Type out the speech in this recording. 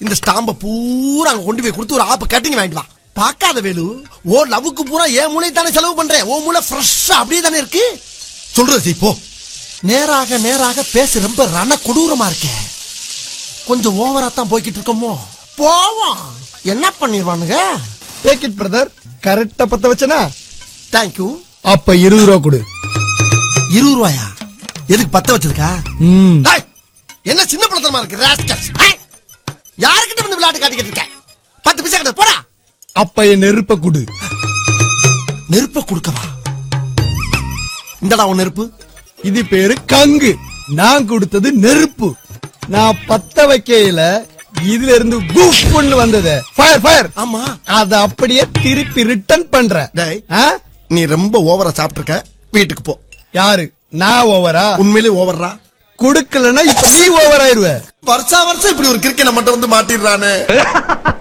இந்த ஸ்டாம்ப பூரா அங்க கொண்டு போய் கொடுத்து ஒரு ஆப்பு கட்டிங் வாங்கிட்டு வா பார்க்காத வேலு ஓ லவ்வுக்கு பூரா என் மூளை தானே செலவு பண்றேன் ஓ மூளை ஃப்ரெஷ்ஷா அப்படியே தானே இருக்கு சொல்றது செய், போ நேராக நேராக பேச ரொம்ப ரண கொடூரமா இருக்கே கொஞ்சம் ஓவரா தான் போய்கிட்டு இருக்கோமோ போவோம் என்ன பண்ணிடுவானுங்க டேக் இட் பிரதர் கரெக்டா பத்த வச்சனா தேங்க்யூ அப்ப இருபது ரூபா கொடு இருபது ரூபாயா எதுக்கு பத்த வச்சிருக்கா ம் டேய், என்ன சின்ன பழத்தனமா இருக்கு rascals. டேய், யாருக்கிட்ட வந்து விளையாட்டு காட்டிக்கிட்டு இருக்க பத்து பைசா கிட்ட போடா அப்ப என் நெருப்ப கொடு நெருப்ப கொடுக்கவா இந்தடா உன் நெருப்பு இது பேரு கங்கு நான் கொடுத்தது நெருப்பு நான் பத்த வைக்கையில இதுல இருந்து குப்புன்னு வந்தது ஃபயர் ஃபயர் ஆமா அத அப்படியே திருப்பி ரிட்டர்ன் பண்ற டேய். ஆ? நீ ரொம்ப ஓவரா சாப்பிட்டிருக்க வீட்டுக்கு போ யாரு நான் ஓவரா உண்மையிலே ஓவர்ரா கொடுக்கலன்னா இப்ப நீ ஓவர் ஆயிருவ வருஷா வருஷம் இப்படி ஒரு கிரிக்கெட் மட்டும் வந்து மாட்டிடுறானே